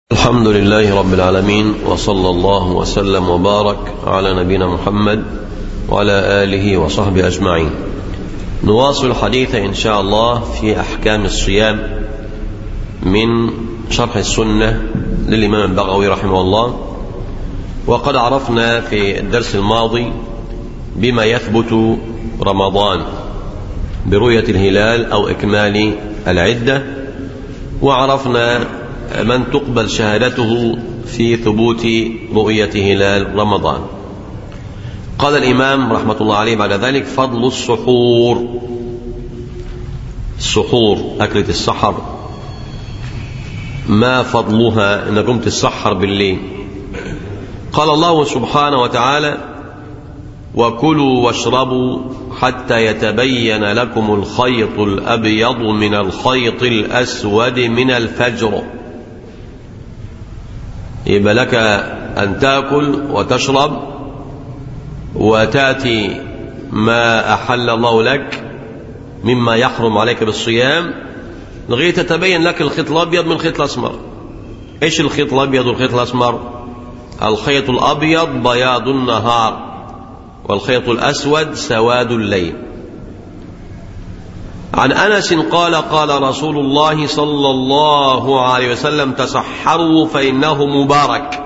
الحمد لله رب العالمين وصلى الله وسلم وبارك على نبينا محمد وعلى آله وصحبه أجمعين نواصل الحديث إن شاء الله في أحكام الصيام من شرح السنة للإمام البغوي رحمه الله وقد عرفنا في الدرس الماضي بما يثبت رمضان برؤية الهلال أو إكمال العدة وعرفنا من تقبل شهادته في ثبوت رؤية هلال رمضان قال الإمام رحمة الله عليه بعد ذلك فضل السحور السحور أكلة السحر ما فضلها إنكم تسحر بالليل قال الله سبحانه وتعالى وكلوا واشربوا حتى يتبين لكم الخيط الأبيض من الخيط الأسود من الفجر يبقى لك أن تأكل وتشرب وتأتي ما أحل الله لك مما يحرم عليك بالصيام لغاية تتبين لك الخيط الأبيض من الخيط الأسمر إيش الخيط الأبيض والخيط الأسمر الخيط الأبيض بياض النهار والخيط الأسود سواد الليل عن أنس قال قال رسول الله صلى الله عليه وسلم تسحروا فإنه مبارك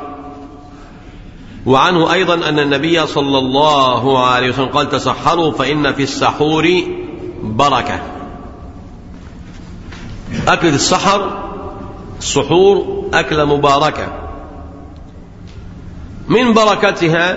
وعنه أيضا أن النبي صلى الله عليه وسلم قال تسحروا فإن في السحور بركة أكلة السحر السحور أكلة مباركة من بركتها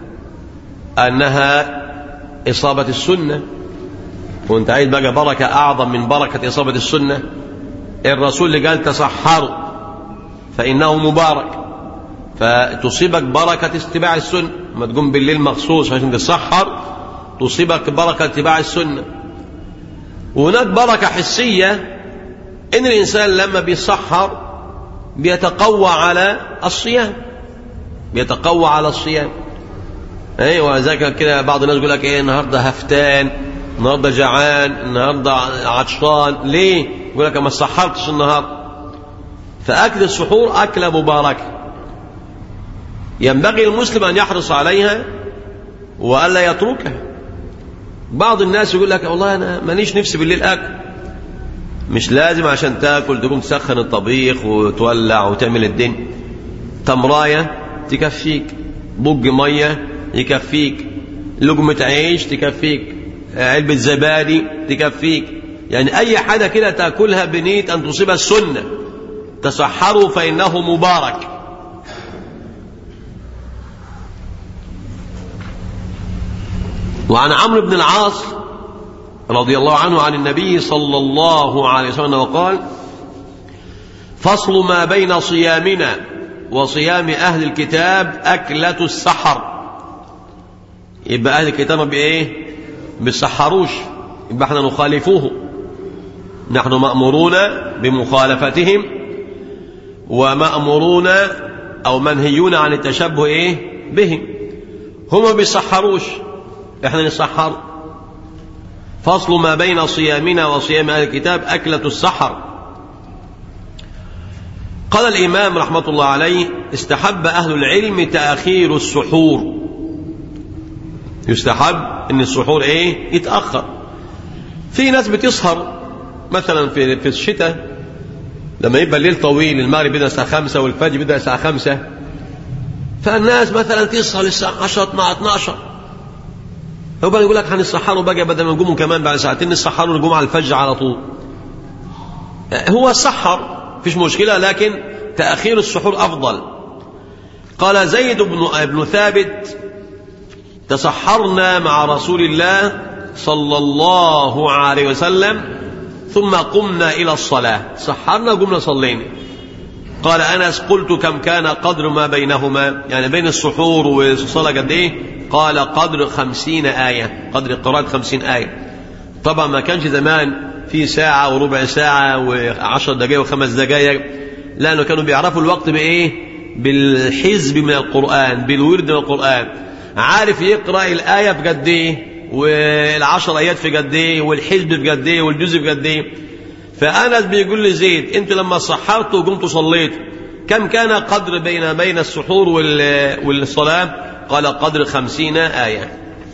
أنها إصابة السنة وانت عايز بقى بركة أعظم من بركة إصابة السنة الرسول اللي قال تسحروا فإنه مبارك فتصيبك بركة اتباع السنة ما تقوم بالليل مخصوص عشان تسحر تصيبك بركة اتباع السنة وهناك بركة حسية إن الإنسان لما بيسحر بيتقوى على الصيام بيتقوى على الصيام ايوه ذاك كده بعض الناس يقول لك ايه النهارده هفتان النهارده جعان النهارده عطشان ليه يقول لك ما سحرتش النهارده فاكل السحور اكله مباركه ينبغي المسلم ان يحرص عليها والا يتركها بعض الناس يقول لك والله انا مانيش نفسي بالليل اكل مش لازم عشان تاكل تقوم تسخن الطبيخ وتولع وتعمل الدنيا تمرايه تكفيك بج ميه يكفيك لقمة عيش تكفيك علبة زبادي تكفيك يعني أي حاجة كده تأكلها بنية أن تصيب السنة تسحروا فإنه مبارك وعن عمرو بن العاص رضي الله عنه عن النبي صلى الله عليه وسلم وقال فصل ما بين صيامنا وصيام أهل الكتاب أكلة السحر يبقى أهل الكتاب بإيه بيسحروش يبقى احنا نخالفوه نحن مأمورون بمخالفتهم ومأمورون أو منهيون عن التشبه إيه بهم هم بيسحروش احنا نسحر فصل ما بين صيامنا وصيام أهل الكتاب أكلة السحر قال الإمام رحمة الله عليه استحب أهل العلم تأخير السحور يستحب ان السحور ايه يتاخر في ناس بتسهر مثلا في في الشتاء لما يبقى الليل طويل المغرب بدا الساعه 5 والفجر بدا الساعه 5 فالناس مثلا تسهر الساعه 10 12 12 هو بقى يقول لك هنسحروا بقى بدل ما نقوموا كمان بعد ساعتين نسحروا نقوم على الفجر على طول هو سحر فيش مشكله لكن تاخير السحور افضل قال زيد بن ابن ثابت تسحرنا مع رسول الله صلى الله عليه وسلم ثم قمنا إلى الصلاة سحرنا قمنا صلينا قال أنس قلت كم كان قدر ما بينهما يعني بين السحور والصلاة قد إيه قال قدر خمسين آية قدر قراءة خمسين آية طبعا ما كانش زمان في ساعة وربع ساعة وعشر دقائق وخمس دقائق لأنه كانوا بيعرفوا الوقت بإيه بالحزب من القرآن بالورد من القرآن عارف يقرا الايه في قد ايه والعشر ايات في قد ايه والحزب في قد ايه والجزء في قد ايه فانس بيقول لزيد انت لما صحرت وقمت صليت كم كان قدر بين بين السحور والصلاة قال قدر خمسين آية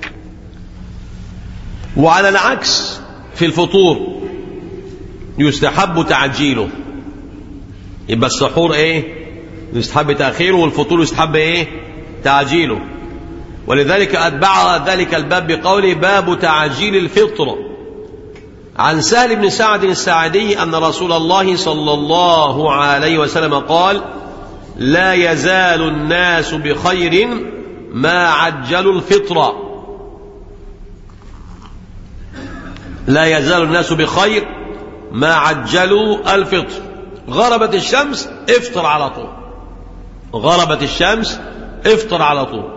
وعلى العكس في الفطور يستحب تعجيله يبقى السحور ايه يستحب تأخيره والفطور يستحب ايه تعجيله ولذلك أتبع ذلك الباب بقوله باب تعجيل الفطر عن سهل بن سعد الساعدي أن رسول الله صلى الله عليه وسلم قال لا يزال الناس بخير ما عجلوا الفطر لا يزال الناس بخير ما عجلوا الفطر غربت الشمس افطر على طول غربت الشمس افطر على طول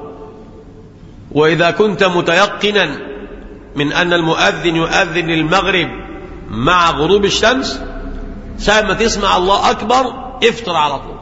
وإذا كنت متيقنا من أن المؤذن يؤذن للمغرب مع غروب الشمس ساعة ما تسمع الله أكبر افطر على طول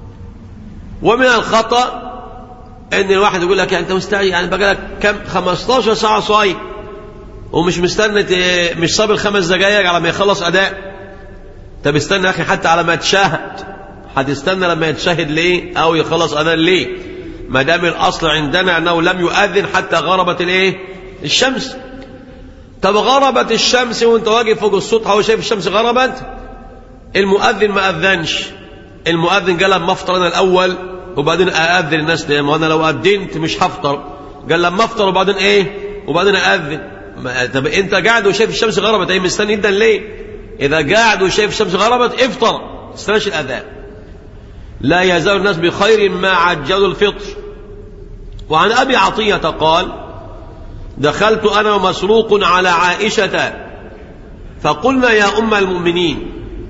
ومن الخطأ ان الواحد يقول لك انت مستعجل يعني بقى لك كم 15 ساعه صايم ومش مستني مش صابر خمس دقائق على ما يخلص اداء طب استنى يا اخي حتى على ما تشاهد هتستنى لما يتشاهد ليه او يخلص اذان ليه ما دام الاصل عندنا انه لم يؤذن حتى غربت الايه الشمس طب غربت الشمس وانت واقف فوق السطح وهو شايف الشمس غربت المؤذن ما اذنش المؤذن قال لما افطر انا الاول وبعدين ااذن الناس ليه ما انا لو اذنت مش هفطر قال لما افطر وبعدين ايه وبعدين ااذن طب انت قاعد وشايف الشمس غربت ايه مستني جدا ليه اذا قاعد وشايف الشمس غربت افطر استناش الاذان لا يزال الناس بخير ما عجلوا الفطر وعن ابي عطيه قال دخلت انا ومسروق على عائشه فقلنا يا ام المؤمنين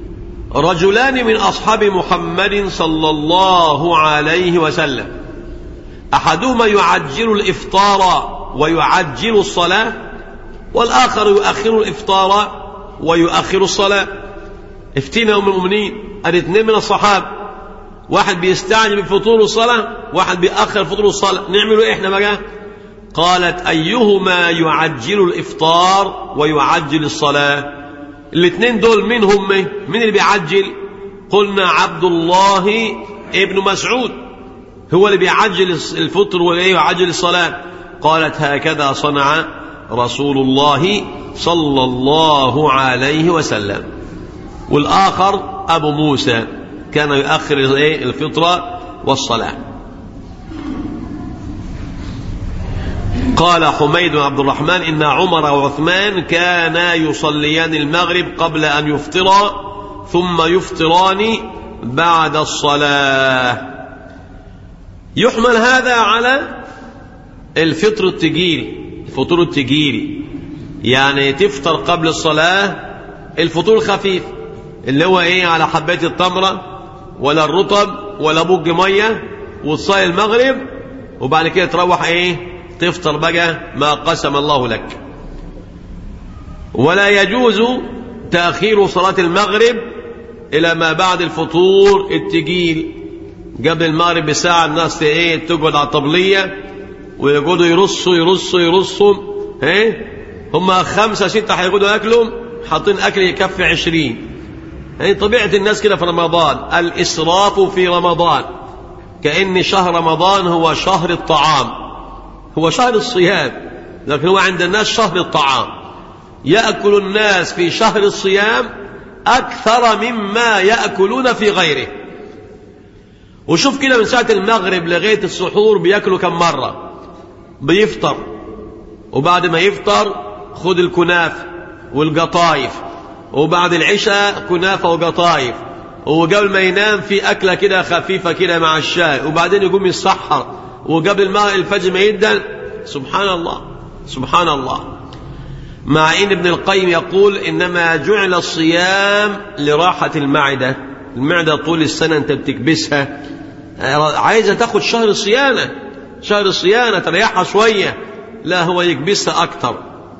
رجلان من اصحاب محمد صلى الله عليه وسلم احدهما يعجل الافطار ويعجل الصلاه والاخر يؤخر الافطار ويؤخر الصلاه افتينا ام المؤمنين الاثنين من الصحابه واحد بيستعجل بفطور الصلاه واحد بيأخر فطور الصلاه نعمل ايه احنا بقى قالت ايهما يعجل الافطار ويعجل الصلاه الاثنين دول مين هم مين اللي بيعجل قلنا عبد الله ابن مسعود هو اللي بيعجل الفطر ويعجل الصلاة قالت هكذا صنع رسول الله صلى الله عليه وسلم والآخر أبو موسى كان يؤخر الفطر والصلاة قال حميد بن عبد الرحمن إن عمر وعثمان كانا يصليان المغرب قبل أن يفطرا ثم يفطران بعد الصلاة يحمل هذا على الفطر التجيري الفطور التجيري يعني تفطر قبل الصلاة الفطور الخفيف اللي هو ايه على حبات التمرة ولا الرطب ولا بوج مية وتصلي المغرب وبعد كده تروح ايه تفطر بقى ما قسم الله لك ولا يجوز تأخير صلاة المغرب إلى ما بعد الفطور التجيل قبل المغرب بساعة الناس ايه تقعد على الطبلية ويقعدوا يرصوا يرصوا يرصوا ايه هم خمسة ستة هيقعدوا ياكلوا حاطين أكل يكفي عشرين يعني طبيعة الناس كده في رمضان الإسراف في رمضان كأن شهر رمضان هو شهر الطعام هو شهر الصيام لكن هو عند الناس شهر الطعام يأكل الناس في شهر الصيام أكثر مما يأكلون في غيره وشوف كده من ساعة المغرب لغاية السحور بياكلوا كم مرة بيفطر وبعد ما يفطر خد الكنافة والقطايف وبعد العشاء كنافة وقطايف وقبل ما ينام في أكلة كده خفيفة كده مع الشاي وبعدين يقوم يتسحر وقبل ما الفجر ما يدن سبحان الله سبحان الله مع ان ابن القيم يقول انما جعل الصيام لراحه المعده المعده طول السنه انت بتكبسها عايزه تاخد شهر صيانه شهر الصيانه تريحها شويه لا هو يكبسها اكتر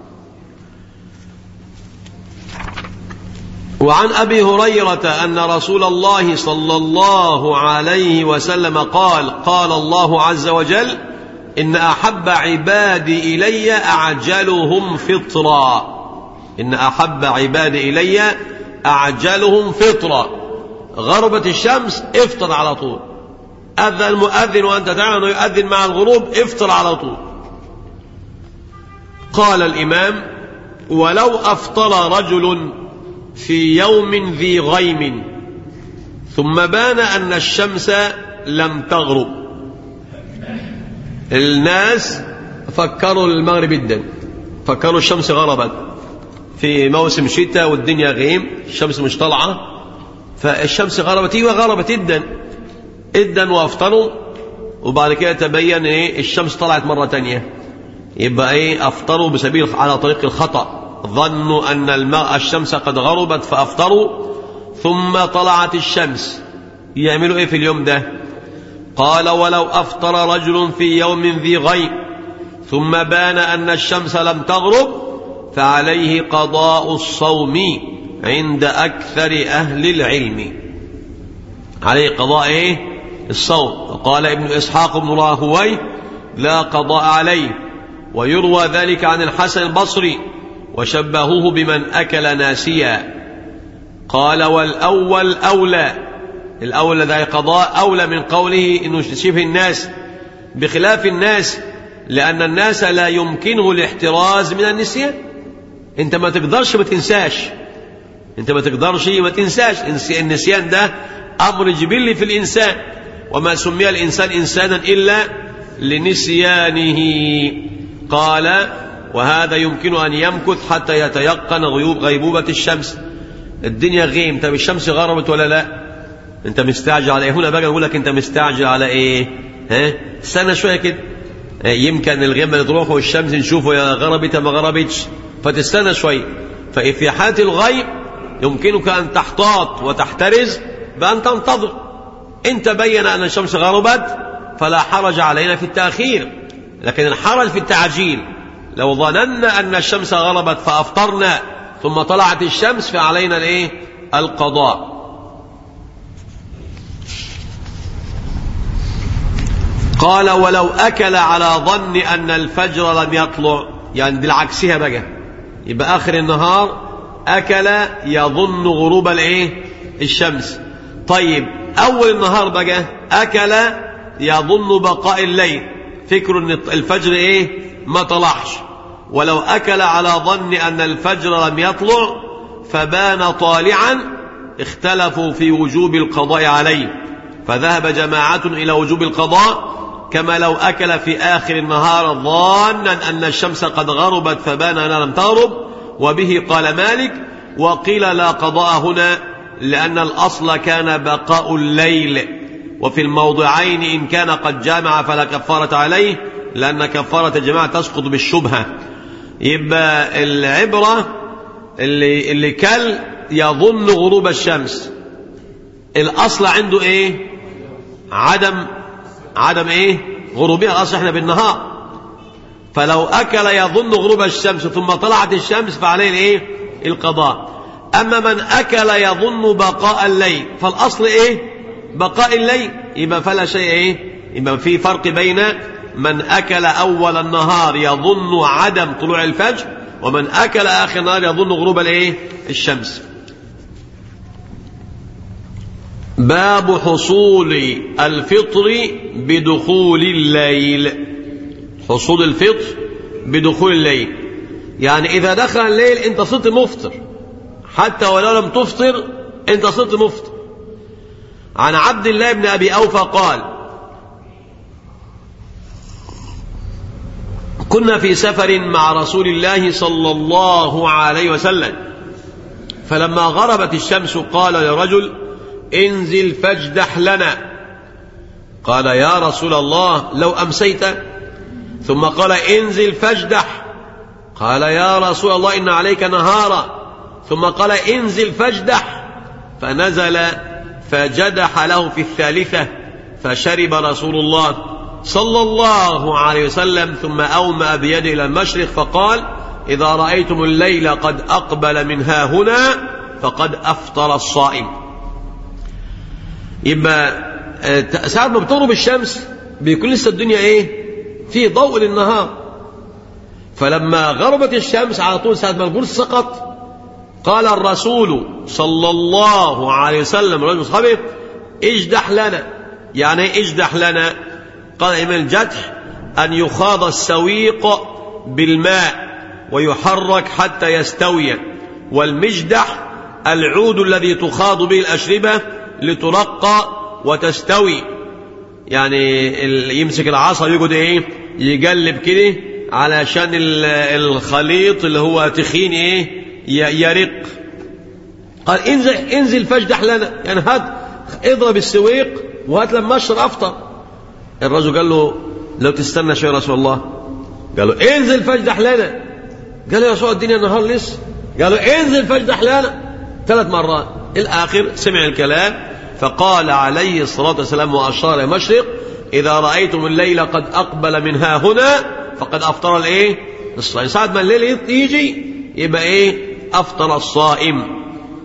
وعن ابي هريره ان رسول الله صلى الله عليه وسلم قال قال الله عز وجل ان احب عبادي الي اعجلهم فطرا ان احب عبادي الي اعجلهم فطرا غربت الشمس افطر على طول أذن المؤذن وأنت تعلم أنه يؤذن مع الغروب افطر على طول قال الإمام ولو أفطر رجل في يوم ذي غيم ثم بان أن الشمس لم تغرب الناس فكروا المغرب جدا فكروا الشمس غربت في موسم شتاء والدنيا غيم الشمس مش طالعة فالشمس غربت ايوه غربت جدا جدا وافطروا وبعد كده تبين ايه الشمس طلعت مرة تانية يبقى ايه افطروا بسبيل على طريق الخطأ ظنوا ان الماء الشمس قد غربت فافطروا ثم طلعت الشمس يعملوا ايه في اليوم ده قال ولو افطر رجل في يوم ذي غيب ثم بان ان الشمس لم تغرب فعليه قضاء الصوم عند اكثر اهل العلم عليه قضاء ايه الصوم وقال ابن اسحاق بن راهوي لا قضاء عليه ويروى ذلك عن الحسن البصري وشبهوه بمن اكل ناسيا قال والاول اولى الاولى ذا قضاء اولى من قوله انه شبه الناس بخلاف الناس لان الناس لا يمكنه الاحتراز من النسيان انت ما تقدرش ما تنساش انت ما تقدرش ما تنساش النسيان ده امر جبلي في الانسان وما سمي الانسان انسانا الا لنسيانه قال وهذا يمكن ان يمكث حتى يتيقن غيوب غيبوبه الشمس الدنيا غيم طب الشمس غربت ولا لا انت مستعجل على ايه هنا بقى اقول لك انت مستعجل على ايه ها استنى شويه كده يمكن الغيمة تروح والشمس نشوفه يا غربت ما غربتش فتستنى شويه ففي حاله الغيب يمكنك ان تحتاط وتحترز بان تنتظر ان تبين ان الشمس غربت فلا حرج علينا في التاخير لكن الحرج في التعجيل لو ظننا ان الشمس غربت فافطرنا ثم طلعت الشمس فعلينا الايه القضاء قال ولو اكل على ظن ان الفجر لم يطلع يعني بالعكسها بقى يبقى اخر النهار اكل يظن غروب الايه الشمس طيب اول النهار بقى اكل يظن بقاء الليل فكر ان الفجر ايه ما طلعش ولو اكل على ظن ان الفجر لم يطلع فبان طالعا اختلفوا في وجوب القضاء عليه فذهب جماعة إلى وجوب القضاء كما لو أكل في آخر النهار ظانا أن الشمس قد غربت فبان أنها لم تغرب وبه قال مالك وقيل لا قضاء هنا لأن الأصل كان بقاء الليل وفي الموضعين إن كان قد جامع فلا كفارة عليه لأن كفارة الجماعة تسقط بالشبهة يبقى العبرة اللي, اللي كل يظن غروب الشمس الأصل عنده إيه عدم عدم إيه غروبها الأصل إحنا بالنهار فلو أكل يظن غروب الشمس ثم طلعت الشمس فعليه الإيه القضاء أما من أكل يظن بقاء الليل فالأصل إيه بقاء الليل يبقى فلا شيء إيه يبقى في فرق بين من أكل أول النهار يظن عدم طلوع الفجر ومن أكل آخر النهار يظن غروب الإيه الشمس باب حصول الفطر بدخول الليل حصول الفطر بدخول الليل يعني إذا دخل الليل أنت صرت مفطر حتى ولو لم تفطر أنت صرت مفطر عن عبد الله بن أبي أوفى قال كنا في سفر مع رسول الله صلى الله عليه وسلم فلما غربت الشمس قال لرجل انزل فاجدح لنا قال يا رسول الله لو امسيت ثم قال انزل فاجدح قال يا رسول الله ان عليك نهارا ثم قال انزل فاجدح فنزل فجدح له في الثالثه فشرب رسول الله صلى الله عليه وسلم ثم أومأ بيده إلى المشرق فقال إذا رأيتم الليل قد أقبل من ها هنا فقد أفطر الصائم يبقى ساعة ما بتغرب الشمس بيكون لسه الدنيا ايه في ضوء للنهار فلما غربت الشمس على طول ساعة ما القرص سقط قال الرسول صلى الله عليه وسلم رجل أصحابه اجدح لنا يعني ايه اجدح لنا قال إيمان الجدح أن يخاض السويق بالماء ويحرك حتى يستوي والمجدح العود الذي تخاض به الأشربة لترقى وتستوي يعني يمسك العصا يقعد ايه يقلب كده علشان الخليط اللي هو تخين ايه يرق قال انزل انزل فاجدح لنا يعني هات اضرب السويق وهات لما اشرب افطر الرجل قال له لو تستنى شويه يا رسول الله قال له انزل فاجدح لنا قال له يا رسول الدنيا النهار لسه قال له انزل فاجدح لنا ثلاث مرات الاخر سمع الكلام فقال عليه الصلاه والسلام واشار الى المشرق اذا رايتم الليل قد اقبل من ها هنا فقد افطر الايه الصائم ساعه ما الليل يجي يبقى ايه افطر الصائم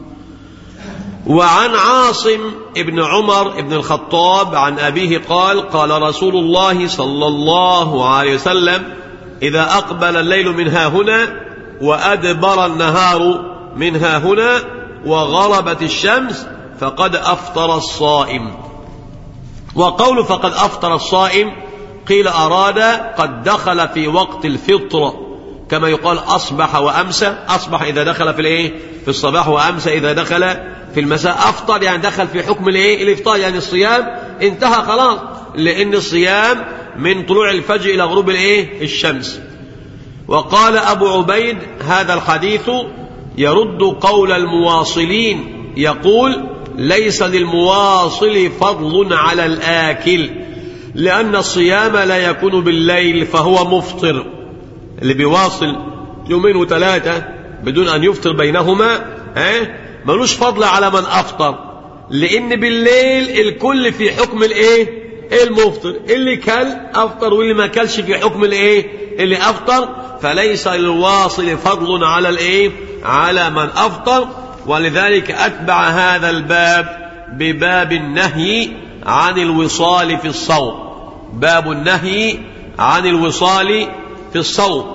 وعن عاصم ابن عمر ابن الخطاب عن أبيه قال قال رسول الله صلى الله عليه وسلم إذا أقبل الليل من ها هنا وأدبر النهار من ها هنا وغربت الشمس فقد أفطر الصائم وقول فقد أفطر الصائم قيل أراد قد دخل في وقت الفطر كما يقال أصبح وأمسى أصبح إذا دخل في الإيه في الصباح وأمسى إذا دخل في المساء أفطر يعني دخل في حكم الإيه الإفطار يعني الصيام انتهى خلاص لأن الصيام من طلوع الفجر إلى غروب الإيه الشمس وقال أبو عبيد هذا الحديث يرد قول المواصلين يقول ليس للمواصل فضل على الآكل لأن الصيام لا يكون بالليل فهو مفطر اللي بيواصل يومين وثلاثة بدون أن يفطر بينهما ها ملوش فضل على من أفطر لأن بالليل الكل في حكم الإيه المفطر اللي كل أفطر واللي ما كلش في حكم الإيه اللي أفطر فليس للواصل فضل على الإيه على من أفطر ولذلك أتبع هذا الباب بباب النهي عن الوصال في الصوم باب النهي عن الوصال في الصوم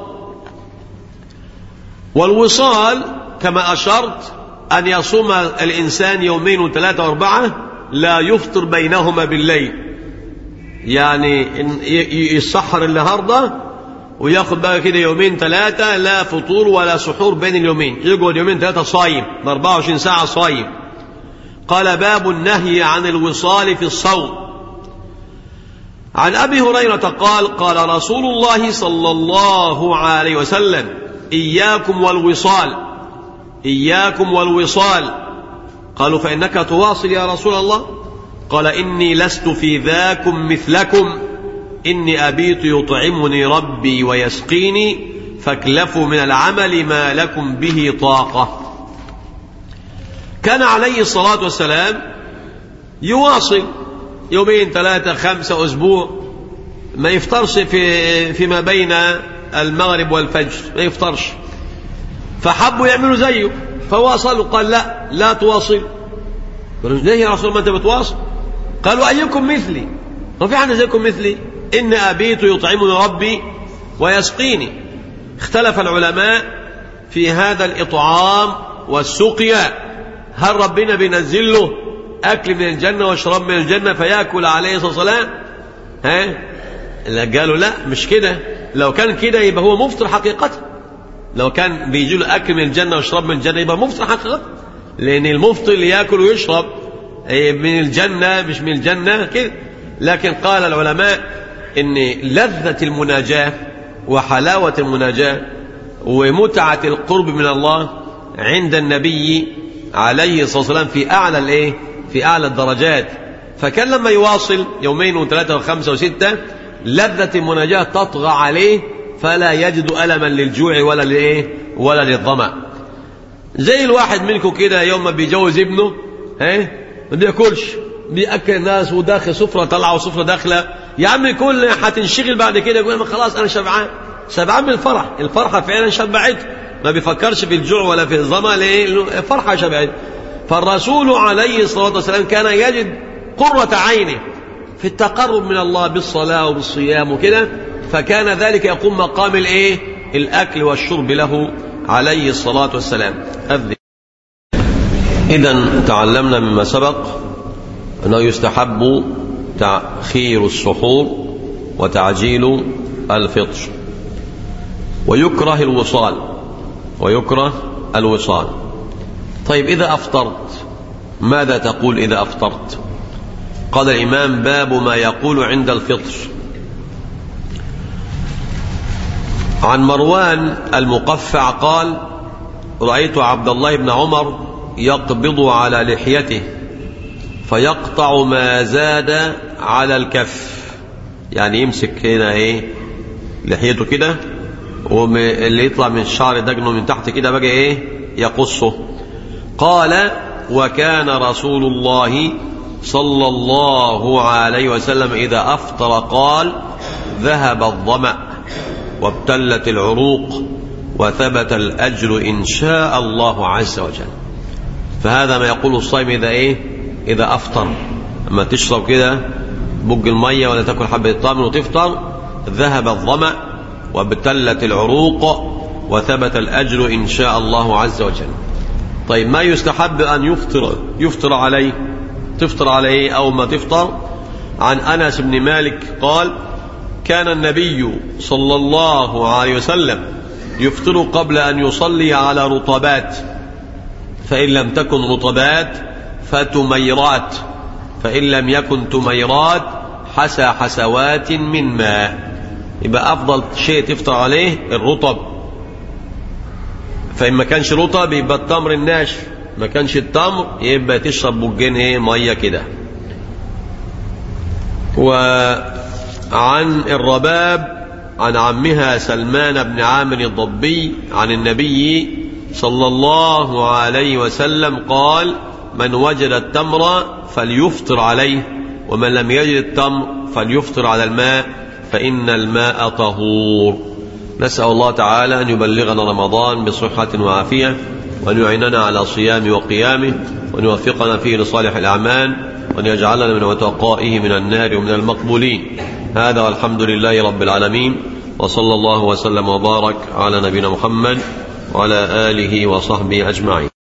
والوصال كما أشرت أن يصوم الإنسان يومين وثلاثة وأربعة لا يفطر بينهما بالليل يعني يسحر النهاردة وياخد بقى كده يومين ثلاثة لا فطور ولا سحور بين اليومين يقعد يومين ثلاثة صايم 24 ساعة صايم قال باب النهي عن الوصال في الصوم عن أبي هريرة قال قال رسول الله صلى الله عليه وسلم إياكم والوصال إياكم والوصال قالوا فإنك تواصل يا رسول الله قال إني لست في ذاكم مثلكم إني أبيت يطعمني ربي ويسقيني فاكلفوا من العمل ما لكم به طاقة كان عليه الصلاة والسلام يواصل يومين ثلاثة خمسة أسبوع ما يفطرش في فيما بين المغرب والفجر ما يفطرش فحبوا يعملوا زيه فواصلوا قال لا لا تواصل قالوا ليه يا رسول الله انت بتواصل قالوا ايكم مثلي ما في حد زيكم مثلي ان ابيت يطعمني ربي ويسقيني اختلف العلماء في هذا الاطعام والسقيا هل ربنا بينزل له اكل من الجنه وشراب من الجنه فياكل عليه الصلاه والسلام ها قالوا لا مش كده لو كان كده يبقى هو مفطر حقيقه لو كان بيجي له اكل من الجنه وشراب من الجنه يبقى مفطر حقيقه لان المفطر اللي ياكل ويشرب من الجنه مش من الجنه كده لكن قال العلماء ان لذه المناجاه وحلاوه المناجاه ومتعه القرب من الله عند النبي عليه الصلاه والسلام في اعلى الايه في اعلى الدرجات فكان لما يواصل يومين وثلاثه وخمسه وسته لذه المناجاه تطغى عليه فلا يجد ألما للجوع ولا لإيه ولا للظمأ زي الواحد منكم كده يوم ما بيجوز ابنه ها ما بياكلش بياكل الناس وداخل سفره طالعه وسفره داخله يا عم كل هتنشغل بعد كده يقول خلاص انا شبعان شبعان من الفرح الفرحه فعلا شبعته ما بيفكرش في الجوع ولا في الظما ليه الفرحه شبعته فالرسول عليه الصلاه والسلام كان يجد قره عينه في التقرب من الله بالصلاه وبالصيام وكده فكان ذلك يقوم مقام الايه الاكل والشرب له عليه الصلاه والسلام إذا تعلمنا مما سبق أنه يستحب تأخير السحور وتعجيل الفطر ويكره الوصال ويكره الوصال طيب إذا أفطرت ماذا تقول إذا أفطرت قال الإمام باب ما يقول عند الفطر عن مروان المقفع قال رأيت عبد الله بن عمر يقبض على لحيته فيقطع ما زاد على الكف يعني يمسك هنا ايه لحيته كده واللي يطلع من الشعر دجنه من تحت كده بقى ايه يقصه قال وكان رسول الله صلى الله عليه وسلم إذا أفطر قال ذهب الظمأ وابتلت العروق وثبت الأجر إن شاء الله عز وجل فهذا ما يقول الصائم إذا إيه إذا أفطر أما تشرب كده بج المية ولا تاكل حبة الطعام وتفطر ذهب الظمأ وابتلت العروق وثبت الأجر إن شاء الله عز وجل طيب ما يستحب أن يفطر يفطر عليه تفطر عليه أو ما تفطر عن أنس بن مالك قال كان النبي صلى الله عليه وسلم يفطر قبل أن يصلي على رطبات فإن لم تكن رطبات فتميرات فإن لم يكن تميرات حسى حسوات من ماء يبقى أفضل شيء تفطر عليه الرطب فإن ما كانش رطب يبقى التمر الناشف ما كانش التمر يبقى تشرب بوجين ايه ميه كده وعن الرباب عن عمها سلمان بن عامر الضبي عن النبي صلى الله عليه وسلم قال من وجد التمر فليفطر عليه ومن لم يجد التمر فليفطر على الماء فإن الماء طهور نسأل الله تعالى أن يبلغنا رمضان بصحة وعافية وأن يعيننا على صيام وقيامه وأن يوفقنا فيه لصالح الأعمال وأن يجعلنا من وتقائه من النار ومن المقبولين هذا والحمد لله رب العالمين وصلى الله وسلم وبارك على نبينا محمد وعلى آله وصحبه أجمعين